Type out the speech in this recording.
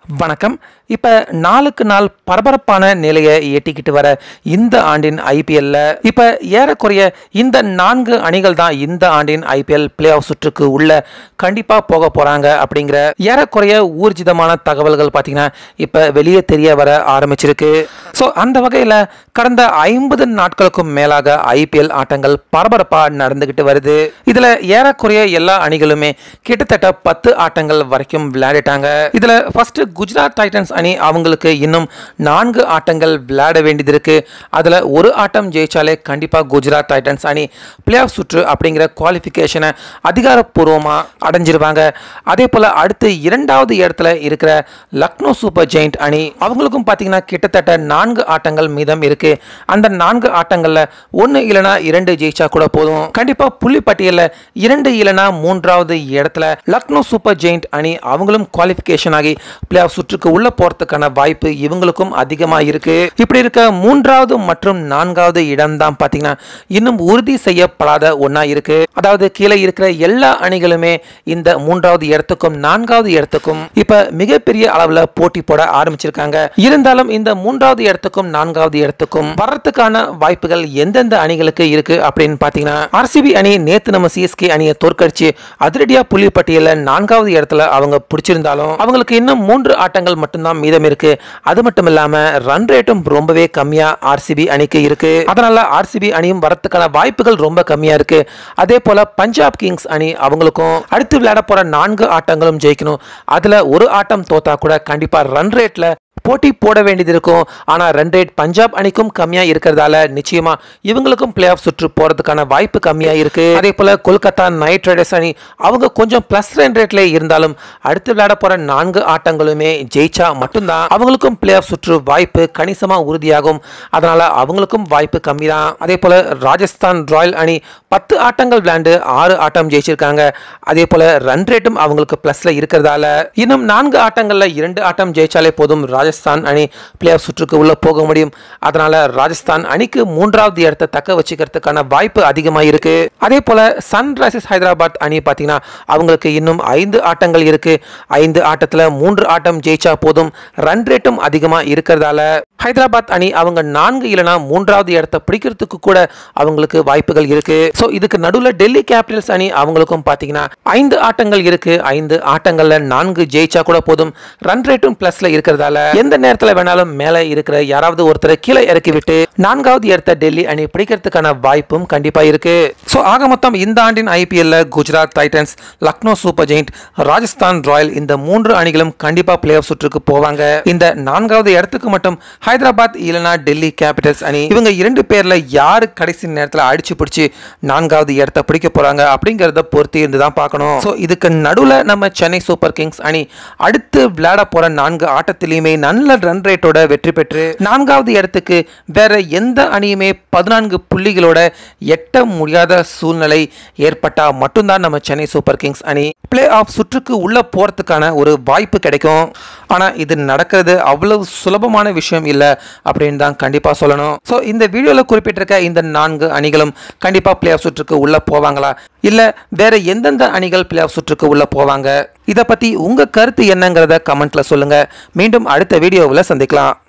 வணக்கம் இப்போ நாளுக்கு நாள் பரபரப்பான நிலையை எட்டிக்கிட்டு வர இந்த ஆண்டின் ஐபிஎல்ல இப்போ ஏறக்குறைய இந்த நான்கு அணிகள் தான் இந்த ஆண்டின் ஐபிஎல் பிளே ஆஃப் சுற்றுக்கு உள்ள கண்டிப்பாக போக போகிறாங்க அப்படிங்கிற ஏறக்குறைய ஊர்ஜிதமான தகவல்கள் பார்த்தீங்கன்னா இப்போ வெளியே தெரிய வர ஆரம்பிச்சிருக்கு ஸோ அந்த வகையில் கடந்த ஐம்பது நாட்களுக்கும் மேலாக ஐபிஎல் ஆட்டங்கள் பரபரப்பாக நடந்துக்கிட்டு வருது இதில் ஏறக்குறைய எல்லா அணிகளுமே கிட்டத்தட்ட பத்து ஆட்டங்கள் வரைக்கும் விளையாடிட்டாங்க இதில் ஃபர்ஸ்ட் குஜராத் டைட்டன்ஸ் அணி அவங்களுக்கு இன்னும் நான்கு ஆட்டங்கள் விளையாட வேண்டியது இருக்கு அதில் ஒரு ஆட்டம் ஜெயிச்சாலே கண்டிப்பாக குஜராத் டைட்டன்ஸ் அணி பிளே ஆஃப் சுற்று அப்படிங்கிற குவாலிஃபிகேஷனை அதிகாரப்பூர்வமாக அடைஞ்சிருவாங்க அதே போல் அடுத்து இரண்டாவது இடத்துல இருக்கிற லக்னோ சூப்பர் ஜெயிண்ட் அணி அவங்களுக்கும் பார்த்தீங்கன்னா கிட்டத்தட்ட நான்கு ஆட்டங்கள் மீதம் இருக்கு அந்த நான்கு ஆட்டங்களில் ஒன்று இல்லைனா இரண்டு ஜெயிச்சா கூட போதும் கண்டிப்பாக புள்ளி பட்டியலில் இரண்டு இல்லைனா மூன்றாவது இடத்துல லக்னோ சூப்பர் ஜெயிண்ட் அணி அவங்களும் குவாலிஃபிகேஷன் ஆகி பிளே ஆஃப் சுற்றுக்கு உள்ள போறதுக்கான வாய்ப்பு இவங்களுக்கும் அதிகமாக இருக்கு இப்படி இருக்க மூன்றாவது மற்றும் நான்காவது இடம் தான் பார்த்தீங்கன்னா இன்னும் உறுதி செய்யப்படாத ஒன்றா இருக்கு அதாவது கீழே இருக்கிற எல்லா அணிகளுமே இந்த மூன்றாவது இடத்துக்கும் நான்காவது இடத்துக்கும் இப்ப மிகப்பெரிய அளவில் போட்டி போட ஆரம்பிச்சிருக்காங்க இருந்தாலும் இந்த மூன்றாவது இடத்துக்கும் நான்காவது இடத்துக்கும் வர்றதுக்கான வாய்ப்புகள் எந்தெந்த அணிகளுக்கு இருக்கு அப்படின்னு பார்த்தீங்கன்னா ஆர்சிபி அணி நேத்து நம்ம சிஎஸ்கே அணியை தோற்கடிச்சு அதிரடியா புள்ளி பட்டியலில் நான்காவது இடத்துல அவங்க பிடிச்சிருந்தாலும் அவங்களுக்கு இன்னும் மூன்று ஆட்டங்கள் மட்டும்தான் மீதம் இருக்கு அது மட்டும் இல்லாம ரன் ரேட்டும் ரொம்பவே கம்மியா ஆர்சிபி அணிக்கு இருக்கு அதனால ஆர்சிபி அணியும் வரத்துக்கான வாய்ப்புகள் ரொம்ப கம்மியா இருக்கு அதே போல பஞ்சாப் கிங்ஸ் அணி அவங்களுக்கும் அடுத்து விளையாட போற நான்கு ஆட்டங்களும் ஜெயிக்கணும் அதுல ஒரு ஆட்டம் தோத்தா கூட கண்டிப்பா ரன் ரேட்ல போட்டி போட வேண்டியது இருக்கும் ஆனால் ரன் ரேட் பஞ்சாப் அணிக்கும் கம்மியாக இருக்கிறதால நிச்சயமா இவங்களுக்கும் பிளே ஆஃப் சுற்று போகிறதுக்கான வாய்ப்பு கம்மியாக இருக்கு அதே போல் கொல்கத்தா நைட் ரைடர்ஸ் அணி அவங்க கொஞ்சம் ப்ளஸ் ரன் ரேட்ல இருந்தாலும் அடுத்து விளையாட போகிற நான்கு ஆட்டங்களுமே ஜெயிச்சா மட்டும்தான் அவங்களுக்கும் பிளே ஆஃப் சுற்று வாய்ப்பு கணிசமாக உறுதியாகும் அதனால அவங்களுக்கும் வாய்ப்பு கம்மி தான் அதே போல் ராஜஸ்தான் ராயல் அணி பத்து ஆட்டங்கள் விளையாண்டு ஆறு ஆட்டம் ஜெயிச்சிருக்காங்க அதே போல் ரன் ரேட்டும் அவங்களுக்கு ப்ளஸில் இருக்கிறதால இன்னும் நான்கு ஆட்டங்களில் இரண்டு ஆட்டம் ஜெயிச்சாலே போதும் ராஜஸ்தான் அணி பிளே ஆஃப் சுற்றுக்கு உள்ள போக முடியும் அதனால ராஜஸ்தான் அணிக்கு மூன்றாவது இடத்தை தக்க வச்சுக்கிறதுக்கான வாய்ப்பு அதிகமாக இருக்கு அதே போல சன்ரைசர்ஸ் ஹைதராபாத் அணி பார்த்தீங்கன்னா அவங்களுக்கு இன்னும் ஐந்து ஆட்டங்கள் இருக்கு ஐந்து ஆட்டத்தில் மூன்று ஆட்டம் ஜெயிச்சா போதும் ரன் ரேட்டும் அதிகமாக இருக்கிறதால ஹைதராபாத் அணி அவங்க நான்கு இல்லைனா மூன்றாவது இடத்தை பிடிக்கிறதுக்கு கூட அவங்களுக்கு வாய்ப்புகள் இருக்கு ஸோ இதுக்கு நடுவில் டெல்லி கேபிட்டல்ஸ் அணி அவங்களுக்கும் பார்த்தீங்கன்னா ஐந்து ஆட்டங்கள் இருக்கு ஐந்து ஆட்டங்கள்ல நான்கு ஜெயிச்சா கூட போதும் ரன் ரேட்டும் பிளஸ்ல இருக்கிறதால எந்த நேரத்தில் வேணாலும் மேலே இருக்கிற யாராவது ஒருத்தரை கீழே இறக்கி விட்டு நான்காவது இடத்த டெல்லி அணி பிடிக்கிறதுக்கான வாய்ப்பும் கண்டிப்பா இருக்கு ஸோ ஆக மொத்தம் இந்த ஆண்டின் ஐபிஎல்ல Gujarat Titans Lucknow Super Giant Rajasthan Royal இந்த மூன்று அணிகளும் கண்டிப்பா பிளே ஆஃப் சுற்றுக்கு போவாங்க இந்த நான்காவது இடத்துக்கு மட்டும் ஹைதராபாத் இல்லைனா டெல்லி கேபிட்டல்ஸ் அணி இவங்க இரண்டு பேர்ல யாரு கடைசி நேரத்தில் அடிச்சு பிடிச்சி நான்காவது இடத்த பிடிக்க போறாங்க அப்படிங்கறத பொறுத்து இருந்து தான் பார்க்கணும் ஸோ இதுக்கு நடுவில் நம்ம சென்னை சூப்பர் கிங்ஸ் அணி அடுத்து விளையாட போற நான்கு ஆட்டத்திலையுமே நல்ல ரன் ரேட்டோட வெற்றி பெற்று நான்காவது இடத்துக்கு வேற எந்த அணியுமே பதினான்கு புள்ளிகளோட எட்ட முடியாத சூழ்நிலை ஏற்பட்டா மட்டும்தான் நம்ம சென்னை சூப்பர் கிங்ஸ் அணி பிளே ஆஃப் சுற்றுக்கு உள்ள போறதுக்கான ஒரு வாய்ப்பு கிடைக்கும் ஆனா இது நடக்கிறது அவ்வளவு சுலபமான விஷயம் இல்லை அப்படின்னு தான் கண்டிப்பா சொல்லணும் ஸோ இந்த வீடியோவில் குறிப்பிட்டிருக்க இந்த நான்கு அணிகளும் கண்டிப்பா பிளே ஆஃப் சுற்றுக்கு உள்ள போவாங்களா இல்ல வேற எந்தெந்த அணிகள் பிளே ஆஃப் சுற்றுக்கு உள்ள போவாங்க இதை பத்தி உங்க கருத்து என்னங்கிறத கமெண்ட்ல சொல்லுங்க மீண்டும் அடுத்த வீடியோவில் சந்திக்கலாம்